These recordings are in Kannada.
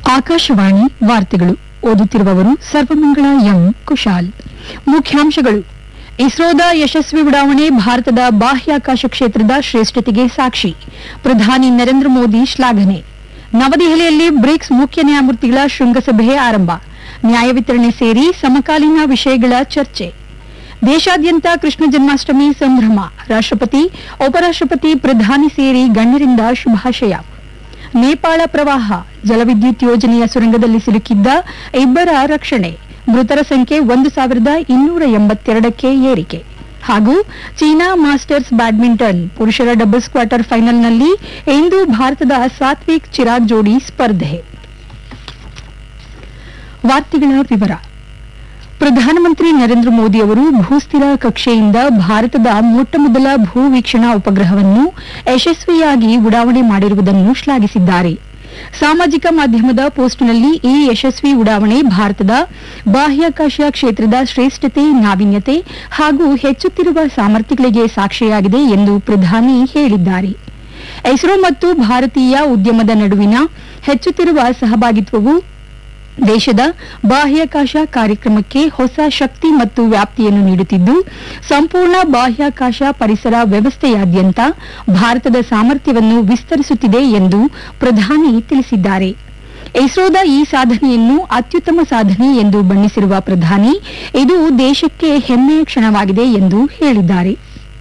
ಆಕಾಶವಾಣಿ ವಾರ್ತೆಗಳು ಓದುತ್ತಿರುವವರು ಸರ್ವಮಂಗಳ ಎಂ ಕುಶಾಲ್ ಮುಖ್ಯಾಂಶಗಳು ಇಸ್ರೋದ ಯಶಸ್ವಿ ಉಡಾವಣೆ ಭಾರತದ ಬಾಹ್ಯಾಕಾಶ ಕ್ಷೇತ್ರದ ಶ್ರೇಷ್ಠತೆಗೆ ಸಾಕ್ಷಿ ಪ್ರಧಾನಿ ನರೇಂದ್ರ ಮೋದಿ ಶ್ಲಾಘನೆ ನವದೆಹಲಿಯಲ್ಲಿ ಬ್ರಿಕ್ಸ್ ಮುಖ್ಯ ನ್ಯಾಯಮೂರ್ತಿಗಳ ಶೃಂಗಸಭೆ ಆರಂಭ ನ್ಯಾಯ ವಿತರಣೆ ಸೇರಿ ಸಮಕಾಲೀನ ವಿಷಯಗಳ ಚರ್ಚೆ ದೇಶಾದ್ಯಂತ ಕೃಷ್ಣ ಜನ್ಮಾಷ್ಟಮಿ ಸಂಭ್ರಮ ರಾಷ್ಟ್ರಪತಿ ಉಪರಾಷ್ಟ್ರಪತಿ ಪ್ರಧಾನಿ ಸೇರಿ ಗಣ್ಯರಿಂದ ಶುಭಾಶಯ ನೇಪಾಳ ಪ್ರವಾಹ ಜಲವಿದ್ಯುತ್ ಯೋಜನೆಯ ಸುರಂಗದಲ್ಲಿ ಸಿಲುಕಿದ್ದ ಇಬ್ಬರ ರಕ್ಷಣೆ ಮೃತರ ಸಂಖ್ಯೆ ಒಂದು ಸಾವಿರದ ಇನ್ನೂರ ಎಂಬತ್ತೆರಡಕ್ಕೆ ಏರಿಕೆ ಹಾಗೂ ಚೀನಾ ಮಾಸ್ಟರ್ಸ್ ಬ್ಯಾಡ್ಮಿಂಟನ್ ಪುರುಷರ ಡಬಲ್ಸ್ ಕ್ವಾರ್ಟರ್ ಫೈನಲ್ನಲ್ಲಿ ಇಂದು ಭಾರತದ ಸಾತ್ವಿಕ್ ಚಿರಾಗ್ ಜೋಡಿ ಸ್ಪರ್ಧೆ ವಾರ್ತೆಗಳ ವಿವರ ಪ್ರಧಾನಮಂತ್ರಿ ನರೇಂದ್ರ ಮೋದಿ ಅವರು ಭೂಸ್ಥಿರ ಕಕ್ಷೆಯಿಂದ ಭಾರತದ ಮೊಟ್ಟಮೊದಲ ಭೂ ವೀಕ್ಷಣಾ ಉಪಗ್ರಹವನ್ನು ಯಶಸ್ವಿಯಾಗಿ ಉಡಾವಣೆ ಮಾಡಿರುವುದನ್ನು ಶ್ಲಾಘಿಸಿದ್ದಾರೆ ಸಾಮಾಜಿಕ ಮಾಧ್ಯಮದ ಪೋಸ್ಟ್ನಲ್ಲಿ ಈ ಯಶಸ್ವಿ ಉಡಾವಣೆ ಭಾರತದ ಬಾಹ್ಯಾಕಾಶ ಕ್ಷೇತ್ರದ ಶ್ರೇಷ್ಠತೆ ನಾವೀನ್ಯತೆ ಹಾಗೂ ಹೆಚ್ಚುತ್ತಿರುವ ಸಾಮರ್ಥ್ಯಗಳಿಗೆ ಸಾಕ್ಷಿಯಾಗಿದೆ ಎಂದು ಪ್ರಧಾನಿ ಹೇಳಿದ್ದಾರೆ ಇಸ್ರೋ ಮತ್ತು ಭಾರತೀಯ ಉದ್ಯಮದ ನಡುವಿನ ಹೆಚ್ಚುತ್ತಿರುವ ಸಹಭಾಗಿತ್ವವು ದೇಶದ ಬಾಹ್ಯಾಕಾಶ ಕಾರ್ಯಕ್ರಮಕ್ಕೆ ಹೊಸ ಶಕ್ತಿ ಮತ್ತು ವ್ಯಾಪ್ತಿಯನ್ನು ನೀಡುತ್ತಿದ್ದು ಸಂಪೂರ್ಣ ಬಾಹ್ಯಾಕಾಶ ಪರಿಸರ ವ್ಯವಸ್ಥೆಯಾದ್ಯಂತ ಭಾರತದ ಸಾಮರ್ಥ್ಯವನ್ನು ವಿಸ್ತರಿಸುತ್ತಿದೆ ಎಂದು ಪ್ರಧಾನಿ ತಿಳಿಸಿದ್ದಾರೆ ಇಸ್ರೋದ ಈ ಸಾಧನೆಯನ್ನು ಅತ್ಯುತ್ತಮ ಸಾಧನೆ ಎಂದು ಬಣ್ಣಿಸಿರುವ ಪ್ರಧಾನಿ ಇದು ದೇಶಕ್ಕೆ ಹೆಮ್ಮೆಯ ಕ್ಷಣವಾಗಿದೆ ಎಂದು ಹೇಳಿದ್ದಾರೆ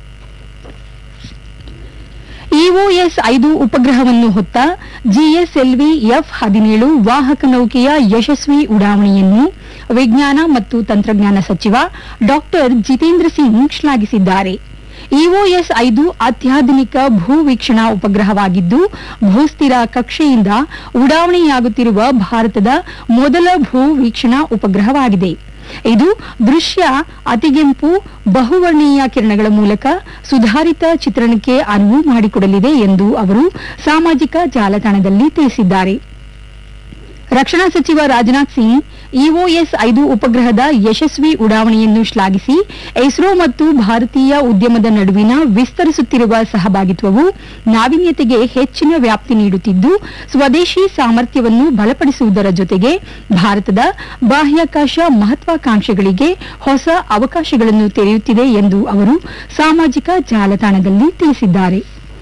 ಇಒಎಸ್ ಐದು ಉಪಗ್ರಹವನ್ನು ಹೊತ್ತ ಜಿಎಸ್ಎಲ್ವಿ ಎಫ್ ಹದಿನೇಳು ವಾಹಕ ನೌಕೆಯ ಯಶಸ್ವಿ ಉಡಾವಣೆಯನ್ನು ವಿಜ್ಞಾನ ಮತ್ತು ತಂತ್ರಜ್ಞಾನ ಸಚಿವ ಡಾ ಜಿತೇಂದ್ರ ಸಿಂಗ್ ಶ್ಲಾಘಿಸಿದ್ದಾರೆ ಇಒಎಸ್ ಐದು ಅತ್ಯಾಧುನಿಕ ಭೂ ವೀಕ್ಷಣಾ ಉಪಗ್ರಹವಾಗಿದ್ದು ಭೂಸ್ಥಿರ ಕಕ್ಷೆಯಿಂದ ಉಡಾವಣೆಯಾಗುತ್ತಿರುವ ಭಾರತದ ಮೊದಲ ಭೂ ವೀಕ್ಷಣಾ ಉಪಗ್ರಹವಾಗಿದೆ ಇದು ದೃಶ್ಯ ಅತಿಗೆಂಪು ಬಹುವರ್ಣೀಯ ಕಿರಣಗಳ ಮೂಲಕ ಸುಧಾರಿತ ಚಿತ್ರಣಕ್ಕೆ ಅನುವು ಮಾಡಿಕೊಡಲಿದೆ ಎಂದು ಅವರು ಸಾಮಾಜಿಕ ಜಾಲತಾಣದಲ್ಲಿ ತಿಳಿಸಿದ್ದಾರೆ ರಕ್ಷಣಾ ಸಚಿವ ರಾಜನಾಥ್ ಸಿಂಗ್ ಇಒಎಸ್ ಐದು ಉಪಗ್ರಹದ ಯಶಸ್ವಿ ಉಡಾವಣೆಯನ್ನು ಶ್ಲಾಘಿಸಿ ಇಸ್ರೋ ಮತ್ತು ಭಾರತೀಯ ಉದ್ಯಮದ ನಡುವಿನ ವಿಸ್ತರಿಸುತ್ತಿರುವ ಸಹಭಾಗಿತ್ವವು ನಾವೀನ್ಯತೆಗೆ ಹೆಚ್ಚಿನ ವ್ಯಾಪ್ತಿ ನೀಡುತ್ತಿದ್ದು ಸ್ವದೇಶಿ ಸಾಮರ್ಥ್ಯವನ್ನು ಬಲಪಡಿಸುವುದರ ಜೊತೆಗೆ ಭಾರತದ ಬಾಹ್ಯಾಕಾಶ ಮಹತ್ವಾಕಾಂಕ್ಷೆಗಳಿಗೆ ಹೊಸ ಅವಕಾಶಗಳನ್ನು ತೆರೆಯುತ್ತಿದೆ ಎಂದು ಅವರು ಸಾಮಾಜಿಕ ಜಾಲತಾಣದಲ್ಲಿ ತಿಳಿಸಿದ್ದಾರೆ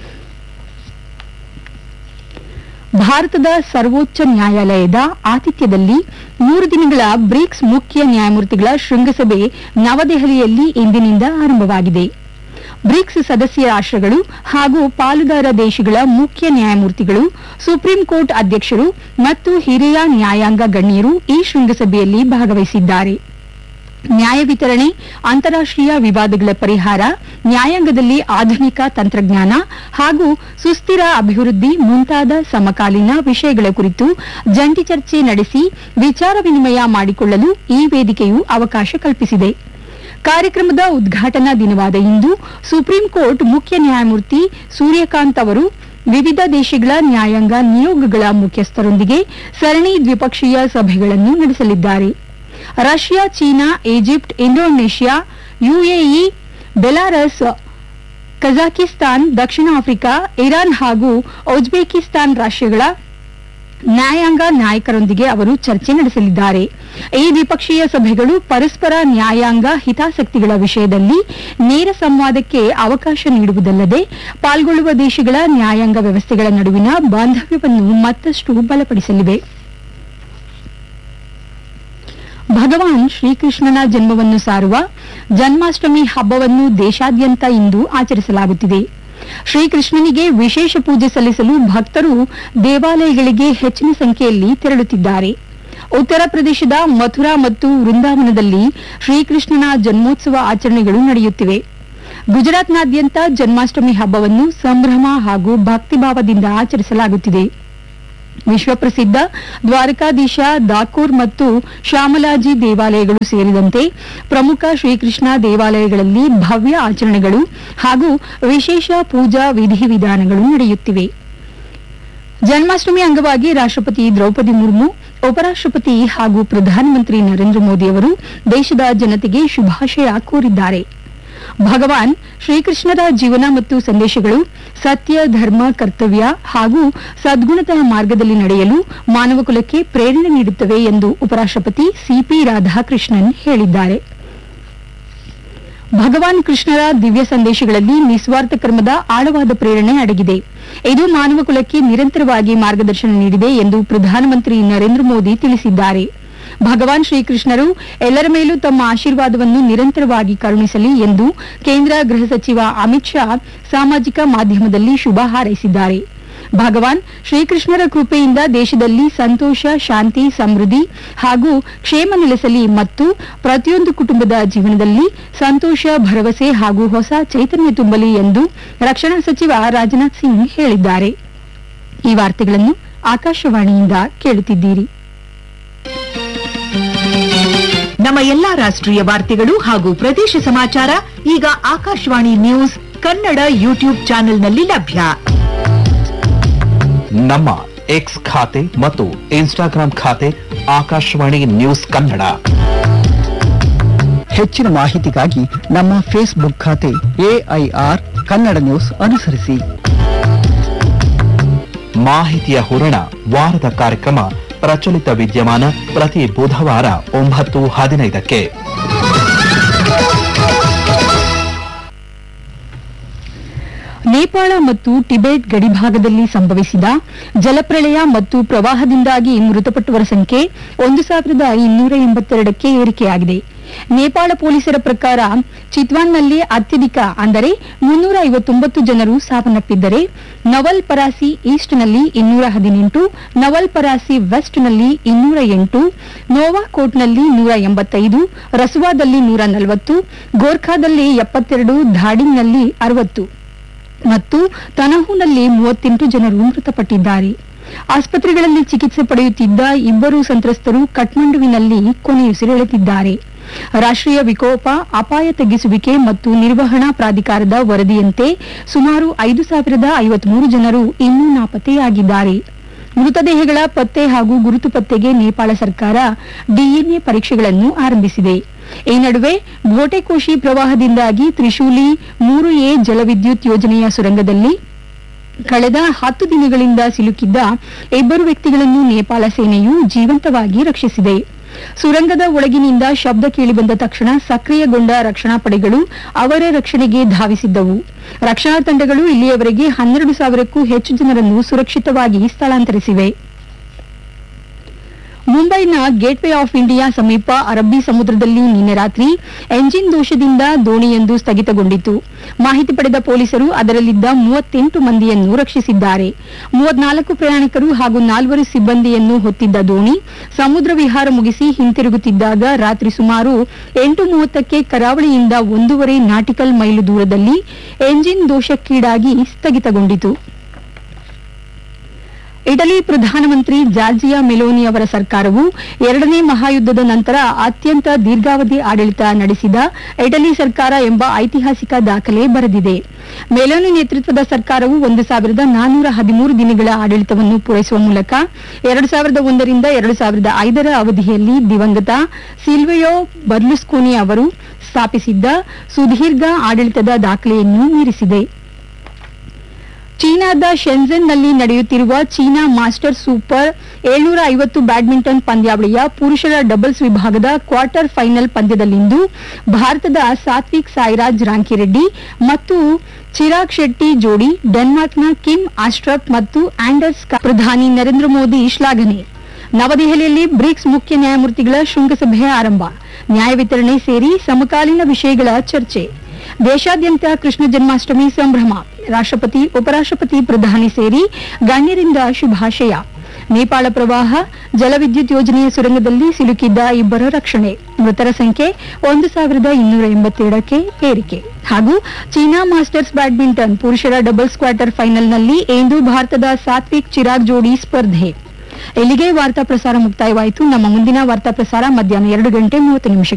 ಭಾರತದ ಸರ್ವೋಚ್ಚ ನ್ಯಾಯಾಲಯದ ಆತಿಥ್ಯದಲ್ಲಿ ಮೂರು ದಿನಗಳ ಬ್ರಿಕ್ಸ್ ಮುಖ್ಯ ನ್ಯಾಯಮೂರ್ತಿಗಳ ಶೃಂಗಸಭೆ ನವದೆಹಲಿಯಲ್ಲಿ ಇಂದಿನಿಂದ ಆರಂಭವಾಗಿದೆ ಬ್ರಿಕ್ಸ್ ಸದಸ್ಯ ರಾಷ್ಟ್ರಗಳು ಹಾಗೂ ಪಾಲುದಾರ ದೇಶಗಳ ಮುಖ್ಯ ನ್ಯಾಯಮೂರ್ತಿಗಳು ಸುಪ್ರೀಂ ಕೋರ್ಟ್ ಅಧ್ಯಕ್ಷರು ಮತ್ತು ಹಿರಿಯ ನ್ಯಾಯಾಂಗ ಗಣ್ಯರು ಈ ಶೃಂಗಸಭೆಯಲ್ಲಿ ಭಾಗವಹಿಸಿದ್ದಾರೆ ನ್ಯಾಯ ವಿತರಣೆ ಅಂತಾರಾಷ್ಟೀಯ ವಿವಾದಗಳ ಪರಿಹಾರ ನ್ಯಾಯಾಂಗದಲ್ಲಿ ಆಧುನಿಕ ತಂತ್ರಜ್ಞಾನ ಹಾಗೂ ಸುಸ್ಥಿರ ಅಭಿವೃದ್ಧಿ ಮುಂತಾದ ಸಮಕಾಲೀನ ವಿಷಯಗಳ ಕುರಿತು ಜಂಟಿ ಚರ್ಚೆ ನಡೆಸಿ ವಿಚಾರ ವಿನಿಮಯ ಮಾಡಿಕೊಳ್ಳಲು ಈ ವೇದಿಕೆಯು ಅವಕಾಶ ಕಲ್ಪಿಸಿದೆ ಕಾರ್ಯಕ್ರಮದ ಉದ್ಘಾಟನಾ ದಿನವಾದ ಇಂದು ಸುಪ್ರೀಂ ಕೋರ್ಟ್ ಮುಖ್ಯ ನ್ಯಾಯಮೂರ್ತಿ ಸೂರ್ಯಕಾಂತ್ ಅವರು ವಿವಿಧ ದೇಶಗಳ ನ್ಯಾಯಾಂಗ ನಿಯೋಗಗಳ ಮುಖ್ಯಸ್ಥರೊಂದಿಗೆ ಸರಣಿ ದ್ವಿಪಕ್ಷೀಯ ಸಭೆಗಳನ್ನು ನಡೆಸಲಿದ್ದಾರೆ Russia China Egypt Indonesia UAE Belarus Kazakhstan ದಕ್ಷಿಣ ಆಫ್ರಿಕಾ ಇರಾನ್ ಹಾಗೂ ಉಜ್ಬೇಕಿಸ್ತಾನ್ ರಾಷ್ಟ್ರಗಳ ನ್ಯಾಯಾಂಗ ನಾಯಕರೊಂದಿಗೆ ಅವರು ಚರ್ಚೆ ನಡೆಸಲಿದ್ದಾರೆ ಈ ದ್ವಿಪಕ್ಷೀಯ ಸಭೆಗಳು ಪರಸ್ಪರ ನ್ಯಾಯಾಂಗ ಹಿತಾಸಕ್ತಿಗಳ ವಿಷಯದಲ್ಲಿ ನೇರ ಸಂವಾದಕ್ಕೆ ಅವಕಾಶ ನೀಡುವುದಲ್ಲದೆ ಪಾಲ್ಗೊಳ್ಳುವ ದೇಶಗಳ ನ್ಯಾಯಾಂಗ ವ್ಯವಸ್ಥೆಗಳ ನಡುವಿನ ಬಾಂಧವ್ಯವನ್ನು ಮತ್ತಷ್ಟು ಬಲಪಡಿಸಲಿವೆ ಭಗವಾನ್ ಶ್ರೀಕೃಷ್ಣನ ಜನ್ಮವನ್ನು ಸಾರುವ ಜನ್ಮಾಷ್ಟಮಿ ಹಬ್ಬವನ್ನು ದೇಶಾದ್ಯಂತ ಇಂದು ಆಚರಿಸಲಾಗುತ್ತಿದೆ ಶ್ರೀಕೃಷ್ಣನಿಗೆ ವಿಶೇಷ ಪೂಜೆ ಸಲ್ಲಿಸಲು ಭಕ್ತರು ದೇವಾಲಯಗಳಿಗೆ ಹೆಚ್ಚಿನ ಸಂಖ್ಯೆಯಲ್ಲಿ ತೆರಳುತ್ತಿದ್ದಾರೆ ಉತ್ತರ ಪ್ರದೇಶದ ಮಥುರಾ ಮತ್ತು ವೃಂದಾವನದಲ್ಲಿ ಶ್ರೀಕೃಷ್ಣನ ಜನ್ಮೋತ್ಸವ ಆಚರಣೆಗಳು ನಡೆಯುತ್ತಿವೆ ಗುಜರಾತ್ನಾದ್ಯಂತ ಜನ್ಮಾಷ್ಟಮಿ ಹಬ್ಬವನ್ನು ಸಂಭ್ರಮ ಹಾಗೂ ಭಕ್ತಿಭಾವದಿಂದ ಆಚರಿಸಲಾಗುತ್ತಿದೆ ವಿಶ್ವಪ್ರಸಿದ್ಧ ದ್ವಾರಕಾಧೀಶ ದಾಕೂರ್ ಮತ್ತು ಶ್ಯಾಮಲಾಜಿ ದೇವಾಲಯಗಳು ಸೇರಿದಂತೆ ಪ್ರಮುಖ ಶ್ರೀಕೃಷ್ಣ ದೇವಾಲಯಗಳಲ್ಲಿ ಭವ್ಯ ಆಚರಣೆಗಳು ಹಾಗೂ ವಿಶೇಷ ಪೂಜಾ ವಿಧಿವಿಧಾನಗಳು ನಡೆಯುತ್ತಿವೆ ಜನ್ಮಾಷ್ಟಮಿ ಅಂಗವಾಗಿ ರಾಷ್ಟ್ರಪತಿ ದ್ರೌಪದಿ ಮುರ್ಮು ಉಪರಾಷ್ಟ್ರಪತಿ ಹಾಗೂ ಪ್ರಧಾನಮಂತ್ರಿ ನರೇಂದ್ರ ಮೋದಿ ಅವರು ದೇಶದ ಜನತೆಗೆ ಶುಭಾಶಯ ಕೋರಿದ್ದಾರೆ ಭಗವಾನ್ ಶ್ರೀಕೃಷ್ಣರ ಜೀವನ ಮತ್ತು ಸಂದೇಶಗಳು ಸತ್ಯ ಧರ್ಮ ಕರ್ತವ್ಯ ಹಾಗೂ ಸದ್ಗುಣದ ಮಾರ್ಗದಲ್ಲಿ ನಡೆಯಲು ಮಾನವ ಕುಲಕ್ಕೆ ಪ್ರೇರಣೆ ನೀಡುತ್ತವೆ ಎಂದು ಉಪರಾಷ್ಟಪತಿ ಸಿಪಿ ರಾಧಾಕೃಷ್ಣನ್ ಹೇಳಿದ್ದಾರೆ ಭಗವಾನ್ ಕೃಷ್ಣರ ದಿವ್ಯ ಸಂದೇಶಗಳಲ್ಲಿ ನಿಸ್ವಾರ್ಥ ಕರ್ಮದ ಆಳವಾದ ಪ್ರೇರಣೆ ಅಡಗಿದೆ ಇದು ಮಾನವ ಕುಲಕ್ಕೆ ನಿರಂತರವಾಗಿ ಮಾರ್ಗದರ್ಶನ ನೀಡಿದೆ ಎಂದು ಪ್ರಧಾನಮಂತ್ರಿ ನರೇಂದ್ರ ಮೋದಿ ತಿಳಿಸಿದ್ದಾರೆ ಭಗವಾನ್ ಶ್ರೀಕೃಷ್ಣರು ಎಲ್ಲರ ಮೇಲೂ ತಮ್ಮ ಆಶೀರ್ವಾದವನ್ನು ನಿರಂತರವಾಗಿ ಕರುಣಿಸಲಿ ಎಂದು ಕೇಂದ್ರ ಗೃಹ ಸಚಿವ ಅಮಿತ್ ಶಾ ಸಾಮಾಜಿಕ ಮಾಧ್ಯಮದಲ್ಲಿ ಶುಭ ಹಾರೈಸಿದ್ದಾರೆ ಭಗವಾನ್ ಶ್ರೀಕೃಷ್ಣರ ಕೃಪೆಯಿಂದ ದೇಶದಲ್ಲಿ ಸಂತೋಷ ಶಾಂತಿ ಸಮೃದ್ಧಿ ಹಾಗೂ ಕ್ಷೇಮ ನೆಲೆಸಲಿ ಮತ್ತು ಪ್ರತಿಯೊಂದು ಕುಟುಂಬದ ಜೀವನದಲ್ಲಿ ಸಂತೋಷ ಭರವಸೆ ಹಾಗೂ ಹೊಸ ಚೈತನ್ಯ ತುಂಬಲಿ ಎಂದು ರಕ್ಷಣಾ ಸಚಿವ ರಾಜನಾಥ್ ಸಿಂಗ್ ಹೇಳಿದ್ದಾರೆ ಈ ವಾರ್ತೆಗಳನ್ನು ಆಕಾಶವಾಣಿಯಿಂದ ಕೇಳುತ್ತಿದ್ದೀರಿ ನಮ್ಮ ಎಲ್ಲಾ ರಾಷ್ಟ್ರೀಯ ವಾರ್ತೆಗಳು ಹಾಗೂ ಪ್ರದೇಶ ಸಮಾಚಾರ ಈಗ ಆಕಾಶವಾಣಿ ನ್ಯೂಸ್ ಕನ್ನಡ ಯೂಟ್ಯೂಬ್ ಚಾನೆಲ್ನಲ್ಲಿ ಲಭ್ಯ ನಮ್ಮ ಎಕ್ಸ್ ಖಾತೆ ಮತ್ತು ಇನ್ಸ್ಟಾಗ್ರಾಂ ಖಾತೆ ಆಕಾಶವಾಣಿ ನ್ಯೂಸ್ ಕನ್ನಡ ಹೆಚ್ಚಿನ ಮಾಹಿತಿಗಾಗಿ ನಮ್ಮ ಫೇಸ್ಬುಕ್ ಖಾತೆ ಎಐಆರ್ ಕನ್ನಡ ನ್ಯೂಸ್ ಅನುಸರಿಸಿ ಮಾಹಿತಿಯ ಹೂರಣ ವಾರದ ಕಾರ್ಯಕ್ರಮ ಪ್ರಚಲಿತ ವಿದ್ಯಮಾನ ಪ್ರತಿ ಬುಧವಾರ ಒಂಬತ್ತು ಹದಿನೈದಕ್ಕೆ ನೇಪಾಳ ಮತ್ತು ಟಿಬೆಟ್ ಗಡಿಭಾಗದಲ್ಲಿ ಸಂಭವಿಸಿದ ಜಲಪ್ರಳಯ ಮತ್ತು ಪ್ರವಾಹದಿಂದಾಗಿ ಮೃತಪಟ್ಟವರ ಸಂಖ್ಯೆ ಒಂದು ಸಾವಿರದ ಇನ್ನೂರ ಎಂಬತ್ತೆರಡಕ್ಕೆ ಏರಿಕೆಯಾಗಿದೆ ನೇಪಾಳ ಪೊಲೀಸರ ಪ್ರಕಾರ ಚಿತ್ವಾನ್ನಲ್ಲಿ ಅತ್ಯಧಿಕ ಅಂದರೆ ಮುನ್ನೂರ ಐವತ್ತೊಂಬತ್ತು ಜನರು ಸಾವನ್ನಪ್ಪಿದ್ದರೆ ನವಲ್ ಪರಾಸಿ ಈಸ್ಟ್ನಲ್ಲಿ ಇನ್ನೂರ ಹದಿನೆಂಟು ನವಲ್ ಪರಾಸಿ ವೆಸ್ಟ್ನಲ್ಲಿ ಇನ್ನೂರ ಎಂಟು ನೋವಾಕೋಟ್ನಲ್ಲಿ ನೂರ ಎಂಬತ್ತೈದು ರಸುವಾದಲ್ಲಿ ನೂರ ನಲವತ್ತು ಗೋರ್ಖಾದಲ್ಲಿ ಎಪ್ಪತ್ತೆರಡು ಧಾಡಿಂಗ್ನಲ್ಲಿ ಅರವತ್ತು ಮತ್ತು ತನಹುನಲ್ಲಿ ಮೂವತ್ತೆಂಟು ಜನರು ಮೃತಪಟ್ಟಿದ್ದಾರೆ ಆಸ್ಪತ್ರೆಗಳಲ್ಲಿ ಚಿಕಿತ್ಸೆ ಪಡೆಯುತ್ತಿದ್ದ ಇಬ್ಬರು ಸಂತ್ರಸ್ತರು ಕಠ್ಮಂಡುವಿನಲ್ಲಿ ಕೊನೆಯುಸಿರೆಳೆದಿದ್ದಾರೆ ರಾಷ್ಟ್ರೀಯ ವಿಕೋಪ ಅಪಾಯ ತಗ್ಗಿಸುವಿಕೆ ಮತ್ತು ನಿರ್ವಹಣಾ ಪ್ರಾಧಿಕಾರದ ವರದಿಯಂತೆ ಸುಮಾರು ಐದು ಸಾವಿರದ ಐವತ್ಮೂರು ಜನರು ಇನ್ನೂ ನಾಪತ್ತೆಯಾಗಿದ್ದಾರೆ ಮೃತದೇಹಗಳ ಪತ್ತೆ ಹಾಗೂ ಗುರುತು ಪತ್ತೆಗೆ ನೇಪಾಳ ಸರ್ಕಾರ ಡಿಎನ್ಎ ಪರೀಕ್ಷೆಗಳನ್ನು ಆರಂಭಿಸಿದೆ ಈ ನಡುವೆ ಭೋಟೆಕೋಶಿ ಪ್ರವಾಹದಿಂದಾಗಿ ತ್ರಿಶೂಲಿ ಮೂರು ಎ ಜಲವಿದ್ಯುತ್ ಯೋಜನೆಯ ಸುರಂಗದಲ್ಲಿ ಕಳೆದ ಹತ್ತು ದಿನಗಳಿಂದ ಸಿಲುಕಿದ್ದ ಇಬ್ಬರು ವ್ಯಕ್ತಿಗಳನ್ನು ನೇಪಾಳ ಸೇನೆಯು ಜೀವಂತವಾಗಿ ರಕ್ಷಿಸಿದೆ ಸುರಂಗದ ಒಳಗಿನಿಂದ ಶಬ್ದ ಕೇಳಿಬಂದ ತಕ್ಷಣ ಸಕ್ರಿಯಗೊಂಡ ರಕ್ಷಣಾ ಪಡೆಗಳು ಅವರ ರಕ್ಷಣೆಗೆ ಧಾವಿಸಿದ್ದವು ರಕ್ಷಣಾ ತಂಡಗಳು ಇಲ್ಲಿಯವರೆಗೆ ಹನ್ನೆರಡು ಸಾವಿರಕ್ಕೂ ಹೆಚ್ಚು ಜನರನ್ನು ಸುರಕ್ಷಿತವಾಗಿ ಸ್ಥಳಾಂತರಿಸಿವೆ ಮುಂಬೈನ ಗೇಟ್ವೇ ಆಫ್ ಇಂಡಿಯಾ ಸಮೀಪ ಅರಬ್ಬಿ ಸಮುದ್ರದಲ್ಲಿ ನಿನ್ನೆ ರಾತ್ರಿ ಎಂಜಿನ್ ದೋಷದಿಂದ ದೋಣಿಯೊಂದು ಸ್ಥಗಿತಗೊಂಡಿತು ಮಾಹಿತಿ ಪಡೆದ ಪೊಲೀಸರು ಅದರಲ್ಲಿದ್ದ ಮೂವತ್ತೆಂಟು ಮಂದಿಯನ್ನು ರಕ್ಷಿಸಿದ್ದಾರೆ ಮೂವತ್ನಾಲ್ಕು ಪ್ರಯಾಣಿಕರು ಹಾಗೂ ನಾಲ್ವರು ಸಿಬ್ಬಂದಿಯನ್ನು ಹೊತ್ತಿದ್ದ ದೋಣಿ ಸಮುದ್ರ ವಿಹಾರ ಮುಗಿಸಿ ಹಿಂತಿರುಗುತ್ತಿದ್ದಾಗ ರಾತ್ರಿ ಸುಮಾರು ಎಂಟು ಮೂವತ್ತಕ್ಕೆ ಕರಾವಳಿಯಿಂದ ಒಂದೂವರೆ ನಾಟಿಕಲ್ ಮೈಲು ದೂರದಲ್ಲಿ ಎಂಜಿನ್ ದೋಷಕ್ಕೀಡಾಗಿ ಸ್ಥಗಿತಗೊಂಡಿತು ಇಟಲಿ ಪ್ರಧಾನಮಂತ್ರಿ ಜಾರ್ಜಿಯಾ ಮೆಲೋನಿ ಅವರ ಸರ್ಕಾರವು ಎರಡನೇ ಮಹಾಯುದ್ದದ ನಂತರ ಅತ್ಯಂತ ದೀರ್ಘಾವಧಿ ಆಡಳಿತ ನಡೆಸಿದ ಇಟಲಿ ಸರ್ಕಾರ ಎಂಬ ಐತಿಹಾಸಿಕ ದಾಖಲೆ ಬರೆದಿದೆ ಮೆಲೋನಿ ನೇತೃತ್ವದ ಸರ್ಕಾರವು ಒಂದು ಸಾವಿರದ ನಾನ್ನೂರ ಹದಿಮೂರು ದಿನಗಳ ಆಡಳಿತವನ್ನು ಪೂರೈಸುವ ಮೂಲಕ ಎರಡು ಸಾವಿರದ ಒಂದರಿಂದ ಎರಡು ಸಾವಿರದ ಐದರ ಅವಧಿಯಲ್ಲಿ ದಿವಂಗತ ಸಿಲ್ವಿಯೋ ಬರ್ಲುಸ್ಕೋನಿ ಅವರು ಸ್ಥಾಪಿಸಿದ್ದ ಸುದೀರ್ಘ ಆಡಳಿತದ ದಾಖಲೆಯನ್ನು ಮೀರಿಸಿದೆ ಚೀನಾದ ಶೆನ್ಜೆನ್ನಲ್ಲಿ ನಡೆಯುತ್ತಿರುವ ಚೀನಾ ಮಾಸ್ಟರ್ ಸೂಪರ್ ಏಳ್ನೂರ ಐವತ್ತು ಬ್ಯಾಡ್ಮಿಂಟನ್ ಪಂದ್ಯಾವಳಿಯ ಪುರುಷರ ಡಬಲ್ಸ್ ವಿಭಾಗದ ಕ್ವಾರ್ಟರ್ ಫೈನಲ್ ಪಂದ್ಯದಲ್ಲಿಂದು ಭಾರತದ ಸಾತ್ವಿಕ್ ಸಾಯಿರಾಜ್ ರಾಂಕಿರೆಡ್ಡಿ ಮತ್ತು ಚಿರಾಗ್ ಶೆಟ್ಟಿ ಜೋಡಿ ಡೆನ್ಮಾರ್ಕ್ನ ಕಿಮ್ ಆಸ್ಟ್ರಪ್ ಮತ್ತು ಆಂಡರ್ಸ್ ಕಾ- ಪ್ರಧಾನಿ ನರೇಂದ್ರ ಮೋದಿ ಶ್ಲಾಘನೆ ನವದೆಹಲಿಯಲ್ಲಿ ಬ್ರಿಕ್ಸ್ ಮುಖ್ಯ ನ್ಯಾಯಮೂರ್ತಿಗಳ ಶೃಂಗಸಭೆ ಆರಂಭ ನ್ಯಾಯ ವಿತರಣೆ ಸೇರಿ ಸಮಕಾಲೀನ ವಿಷಯಗಳ ಚರ್ಚೆ ದೇಶಾದ್ಯಂತ ಕೃಷ್ಣ ಜನ್ಮಾಷ್ಟಮಿ ಸಂಭ್ರಮ ರಾಷ್ಟ್ರಪತಿ ಉಪರಾಷ್ಟ್ರಪತಿ ಪ್ರಧಾನಿ ಸೇರಿ ಗಣ್ಯರಿಂದ ಶುಭಾಶಯ ನೇಪಾಳ ಪ್ರವಾಹ ಜಲವಿದ್ಯುತ್ ಯೋಜನೆಯ ಸುರಂಗದಲ್ಲಿ ಸಿಲುಕಿದ್ದ ಇಬ್ಬರ ರಕ್ಷಣೆ ಮೃತರ ಸಂಖ್ಯೆ ಒಂದು ಸಾವಿರದ ಇನ್ನೂರ ಎಂಬತ್ತೇಳಕ್ಕೆ ಏರಿಕೆ ಹಾಗೂ ಚೀನಾ ಮಾಸ್ಟರ್ಸ್ ಬ್ಯಾಡ್ಮಿಂಟನ್ ಪುರುಷರ ಡಬಲ್ಸ್ ಕ್ವಾರ್ಟರ್ ಫೈನಲ್ನಲ್ಲಿ ಇಂದು ಭಾರತದ ಸಾತ್ವಿಕ್ ಚಿರಾಗ್ ಜೋಡಿ ಸ್ಪರ್ಧೆ ಇಲ್ಲಿಗೆ ವಾರ್ತಾ ಪ್ರಸಾರ ಮುಕ್ತಾಯವಾಯಿತು ನಮ್ಮ ಮುಂದಿನ ವಾರ್ತಾ ಪ್ರಸಾರ ಮಧ್ಯಾಹ್ನ ಎರಡು ಗಂಟೆ ಮೂವತ್ತು ನಿಮಿಷಕ್ಕೆ